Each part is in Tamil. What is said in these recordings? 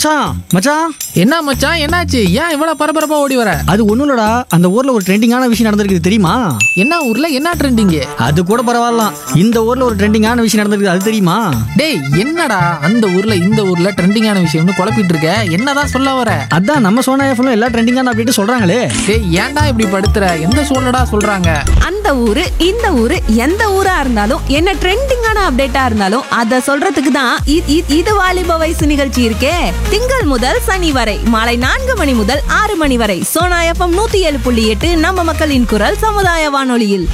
மச்சான் மச்சான் என்ன மச்சான் என்னாச்சு ஏன் இவ்வளவு பரபரப்பா ஓடி வர அது ஒண்ணும் இல்லடா அந்த ஊர்ல ஒரு ட்ரெண்டிங்கான விஷயம் நடந்திருக்கு தெரியுமா என்ன ஊர்ல என்ன ட்ரெண்டிங் அது கூட பரவாயில்ல இந்த ஊர்ல ஒரு ட்ரெண்டிங்கான விஷயம் நடந்திருக்கு அது தெரியுமா டேய் என்னடா அந்த ஊர்ல இந்த ஊர்ல ட்ரெண்டிங்கான விஷயம்னு குழப்பிட்டு இருக்க என்னதான் சொல்ல வர அதான் நம்ம சோனா எஃப்ல எல்லா ட்ரெண்டிங்கான அப்டேட் சொல்றாங்களே டேய் ஏன்டா இப்படி படுத்துற எந்த சூழ்நிடா சொல்றாங்க அந்த ஊரு இந்த ஊரு எந்த ஊரா இருந்தாலும் என்ன ட்ரெண்டிங்கான அப்டேட்டா இருந்தாலும் அத சொல்றதுக்கு தான் இ- இ- இது வாலிப வயசு நிகழ்ச்சி இருக்கே திங்கள் முதல் சனி வரை மாலை நான்கு மணி முதல் ஆறு மணி வரை சோனா எஃப்எம் நூத்தி ஏழு புள்ளி எட்டு நம்ம மக்களின் குரல் சமுதாய வானொலியில்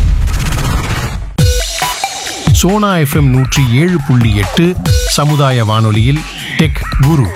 சோனா எஃப்எம் நூற்றி ஏழு புள்ளி எட்டு சமுதாய வானொலியில் டெக் குரு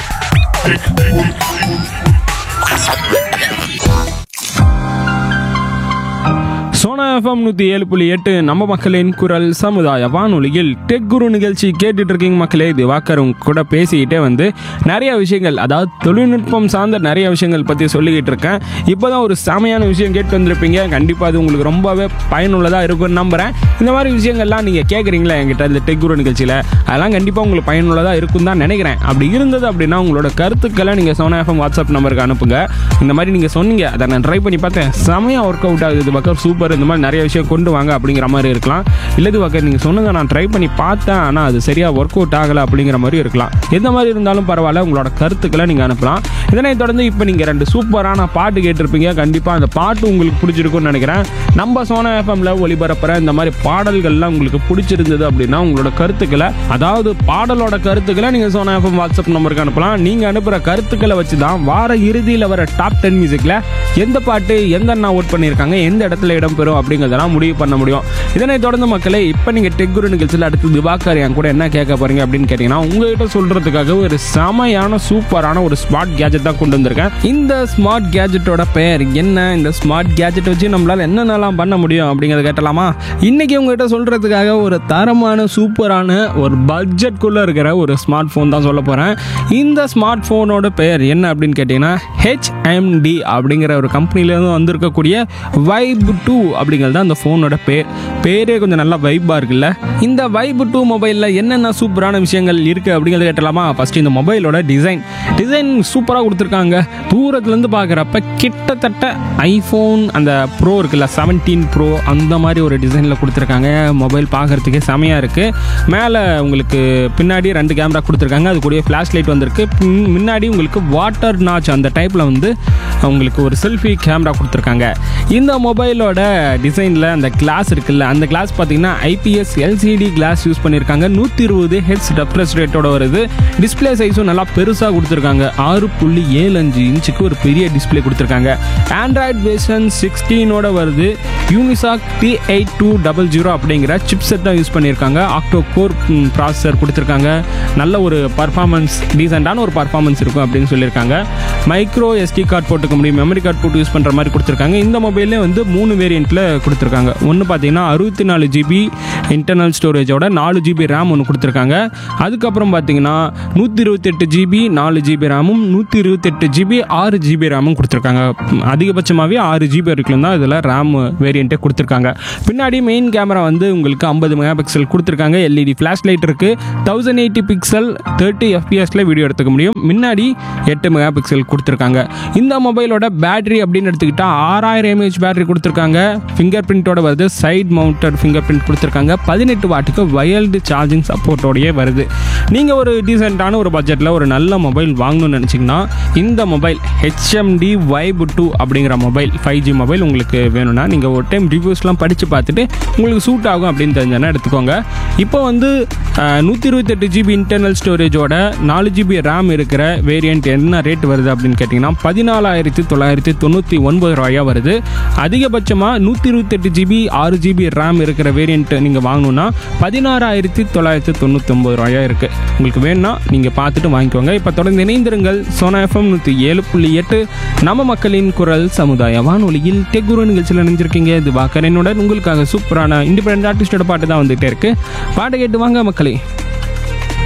சோனா எஃப்எம் நூற்றி ஏழு புள்ளி எட்டு நம்ம மக்களின் குரல் சமுதாய வானொலியில் டெக் குரு நிகழ்ச்சி கேட்டுட்டு இருக்கீங்க மக்களே இது வாக்கர் உங்க கூட பேசிக்கிட்டே வந்து நிறைய விஷயங்கள் அதாவது தொழில்நுட்பம் சார்ந்த நிறைய விஷயங்கள் பற்றி சொல்லிக்கிட்டு இருக்கேன் இப்போ தான் ஒரு செமையான விஷயம் கேட்டு வந்திருப்பீங்க கண்டிப்பாக அது உங்களுக்கு ரொம்பவே பயனுள்ளதாக இருக்கும்னு நம்புகிறேன் இந்த மாதிரி விஷயங்கள்லாம் நீங்கள் கேட்குறீங்களா என்கிட்ட இந்த டெக் குரு நிகழ்ச்சியில் அதெல்லாம் கண்டிப்பாக உங்களுக்கு பயனுள்ளதாக இருக்கும் தான் நினைக்கிறேன் அப்படி இருந்தது அப்படின்னா உங்களோட கருத்துக்களை நீங்கள் சோனா எஃப்எம் வாட்ஸ்அப் நம்பருக்கு அனுப்புங்க இந்த மாதிரி நீங்கள் சொன்னீங்க அதை நான் ட்ரை பண்ணி பார்த்தேன் செமையாக ஒர்க் அவுட் ஆகுது இது பக்கம் சூப்பர் இந்த மாதிரி நிறைய விஷயம் கொண்டு வாங்க அப்படிங்கிற மாதிரி இருக்கலாம் இல்லது பக்கம் நீங்கள் சொன்னதை நான் ட்ரை பண்ணி பார்த்தேன் ஆனால் அது சரியாக ஒர்க் அவுட் ஆகலை அப்படிங்கிற மாதிரி இருக்கலாம் எந்த மாதிரி இருந்தாலும் பரவாயில்ல உங்களோட கருத்துக்களை நீங்கள் அனுப்பலாம் இதனை தொடர்ந்து இப்போ நீங்கள் ரெண்டு சூப்பரான பாட்டு கேட்டிருப்பீங்க கண்டிப்பாக அந்த பாட்டு உங்களுக்கு பிடிச்சிருக்கும்னு நினைக்கிறேன் நம்ம சோனா எஃப்எம்ல ஒளிபரப்புற இந்த மாதிரி பாடல்கள்லாம் உங்களுக்கு பிடிச்சிருந்தது அப்படின்னா உங்களோட கருத்துக்களை அதாவது பாடலோட கருத்துக்களை நீங்கள் சோனா எஃப்எம் வாட்ஸ்அப் நம்பருக்கு அனுப்பலாம் நீங்கள் அனுப்புகிற கருத்துக்களை வச்சு தான் வார இறுதியில் வர டாப் டென் மியூசிக்கில் எந்த பாட்டு எந்த அண்ணா ஓட் பண்ணியிருக்காங்க எந்த இடத்துல இடம்பெறும் அப்படிங்கிறதெல்லாம் முடிவு பண்ண முடியும் இதனை தொடர்ந்து மக்களே இப்போ நீங்கள் டெக்குரு நிகழ்ச்சியில் அடுத்து திவாகர் என் கூட என்ன கேட்க போறீங்க அப்படின்னு கேட்டிங்கன்னா உங்ககிட்ட சொல்கிறதுக்காக ஒரு செமையான சூப்பரான ஒரு ஸ்மார்ட் கேஜெட் தான் கொண்டு வந்திருக்கேன் இந்த ஸ்மார்ட் கேஜெட்டோட பெயர் என்ன இந்த ஸ்மார்ட் கேஜெட் வச்சு நம்மளால் என்னென்னலாம் பண்ண முடியும் அப்படிங்கிறத கேட்டலாமா இன்னைக்கு உங்ககிட்ட சொல்கிறதுக்காக ஒரு தரமான சூப்பரான ஒரு பட்ஜெட்குள்ளே இருக்கிற ஒரு ஸ்மார்ட் ஃபோன் தான் சொல்ல போகிறேன் இந்த ஸ்மார்ட் ஃபோனோட பெயர் என்ன அப்படின்னு கேட்டிங்கன்னா ஹெச்எம்டி அப்படிங்கிற ஒரு கம்பெனிலேருந்து வந்திருக்கக்கூடிய வைப் டூ அப்படிங்கிறது தான் அந்த ஃபோனோட பேர் பேரே கொஞ்சம் நல்லா வைப்பாக இருக்குல்ல இந்த வைப் டூ மொபைலில் என்னென்ன சூப்பரான விஷயங்கள் இருக்குது அப்படிங்கிறத கேட்டலாமா ஃபஸ்ட்டு இந்த மொபைலோட டிசைன் டிசைன் சூப்பராக கொடுத்துருக்காங்க தூரத்துலேருந்து பார்க்குறப்ப கிட்டத்தட்ட ஐஃபோன் அந்த ப்ரோ இருக்குல்ல செவன்டீன் ப்ரோ அந்த மாதிரி ஒரு டிசைனில் கொடுத்துருக்காங்க மொபைல் பார்க்குறதுக்கே செமையாக இருக்குது மேலே உங்களுக்கு பின்னாடி ரெண்டு கேமரா கொடுத்துருக்காங்க அது கூடயே ஃப்ளாஷ் லைட் வந்திருக்கு பின்- முன்னாடி உங்களுக்கு வாட்டர் நாச் அந்த டைப்பில் வந்து உங்களுக்கு ஒரு செல்ஃபி கேமரா கொடுத்துருக்காங்க இந்த மொபைலோட டிசைனில் அந்த கிளாஸ் இருக்குல்ல அந்த கிளாஸ் பார்த்தீங்கன்னா ஐபிஎஸ் எல்சிடி கிளாஸ் யூஸ் பண்ணியிருக்காங்க நூற்றி இருபது ஹெட்ஸ் ரெஃப்ரெஷ் ரேட்டோட வருது டிஸ்ப்ளே சைஸும் நல்லா பெருசாக கொடுத்துருக்காங்க ஆறு புள்ளி ஏழு அஞ்சு இன்ச்சுக்கு ஒரு பெரிய டிஸ்ப்ளே கொடுத்துருக்காங்க ஆண்ட்ராய்ட் வெர்ஷன் சிக்ஸ்டீனோட வருது Unisoc T eight two double zero அப்படிங்கிற சிப் செட் தான் யூஸ் பண்ணியிருக்காங்க ஆக்டோ கோர் ப்ராசஸர் கொடுத்துருக்காங்க நல்ல ஒரு பர்ஃபார்மன்ஸ் டீசெண்டான ஒரு பர்ஃபார்மன்ஸ் இருக்கும் அப்படின்னு சொல்லியிருக்காங்க மைக்ரோ எஸ்டி கார்டு போட்டுக்க முடியும் மெமரி கார்டு போட்டு யூஸ் பண்ணுற மாதிரி கொடுத்துருக்காங்க இந்த மொபைல்லே வந்து மூணு வேரியண்ட்டில் கொடுத்துருக்காங்க ஒன்று பார்த்தீங்கன்னா அறுபத்தி நாலு ஜிபி இன்டர்னல் ஸ்டோரேஜோட நாலு ஜிபி ரேம் ஒன்று கொடுத்துருக்காங்க அதுக்கப்புறம் பார்த்தீங்கன்னா நூற்றி இருபத்தெட்டு ஜிபி நாலு ஜிபி ரேமும் நூற்றி இருபத்தெட்டு ஜிபி ஆறு ஜிபி ரேமும் கொடுத்துருக்காங்க அதிகபட்சமாகவே ஆறு ஜிபி வரைக்கும் தான் இதில் ரேம் வேரியண்ட்டே கொடுத்துருக்காங்க பின்னாடி மெயின் கேமரா வந்து உங்களுக்கு ஐம்பது மெகா பிக்சல் கொடுத்துருக்காங்க எல்இடி ஃப்ளாஷ் லைட் இருக்குது தௌசண்ட் எயிட்டி பிக்சல் தேர்ட்டி எஃபிஎஸ்ல வீடியோ எடுத்துக்க முடியும் முன்னாடி எட்டு மெகா பிக்சல் கொடுத்துருக்காங்க இந்த மொபைலோட பேட்டரி அப்படின்னு எடுத்துக்கிட்டா ஆறாயிரம் எம்ஏஹெச் பேட்டரி கொடுத்துருக்காங்க ஃபிங்கர் பிரிண்டோட வருது சைட் மவுண்டட் ஃபிங்கர் பிரிண்ட் கொடுத்துருக்காங்க பதினெட்டு வாட்டுக்கு வயல்டு சார்ஜிங் சப்போர்ட்டோடயே வருது நீங்கள் ஒரு டீசெண்டான ஒரு பட்ஜெட்டில் ஒரு நல்ல மொபைல் வாங்கணும்னு நினச்சிங்கன்னா இந்த மொபைல் ஹெச்எம்டி வைப் டூ அப்படிங்கிற மொபைல் ஃபைவ் ஜி மொபைல் உங்களுக்கு வேணும்னா நீங்கள் ஒரு டைம் ரிவ்யூஸ்லாம் படித்து பார்த்துட்டு உங்களுக்கு சூட் ஆகும் அப்படின்னு தெரிஞ்சனா எடுத்துக்கோங்க இப்போ வந்து நூற்றி இருபத்தெட்டு ஜிபி இன்டர்னல் ஸ்டோரேஜோட நாலு ஜிபி ரேம் இருக்கிற வேரியண்ட் என்ன ரேட் வருது அப்படின்னு கேட்டிங்கன்னா பதினாலாயிரத்தி தொள்ளாயிரத்தி தொண்ணூற்றி ஒன்பது ரூபாயா வருது அதிகபட்சமாக நூற்றி இருபத்தெட்டு ஜிபி ஆறு ஜிபி ரேம் இருக்கிற வேரியண்ட் நீங்கள் வாங்கணும்னா பதினாறாயிரத்தி தொள்ளாயிரத்தி தொண்ணூற்றி ஒம்பது ரூபாயா இருக்குது உங்களுக்கு வேணும்னா நீங்கள் பார்த்துட்டு வாங்கிக்கோங்க இப்போ தொடர்ந்து இணைந்திருங்கள் சோனா எஃப்எம் நூற்றி ஏழு புள்ளி எட்டு நம்ம மக்களின் குரல் சமுதாய வானொலியில் டெக்குரு நிகழ்ச்சியில் நினைஞ்சிருக்கீங்க இது வாக்கரனுடன் உங்களுக்காக சூப்பரான இண்டிபெண்ட் ஆர்டிஸ்டோட பாட்டு தான் வந்துகிட்டே இருக்கு பாட்டை கேட்டு வாங்க மக்களே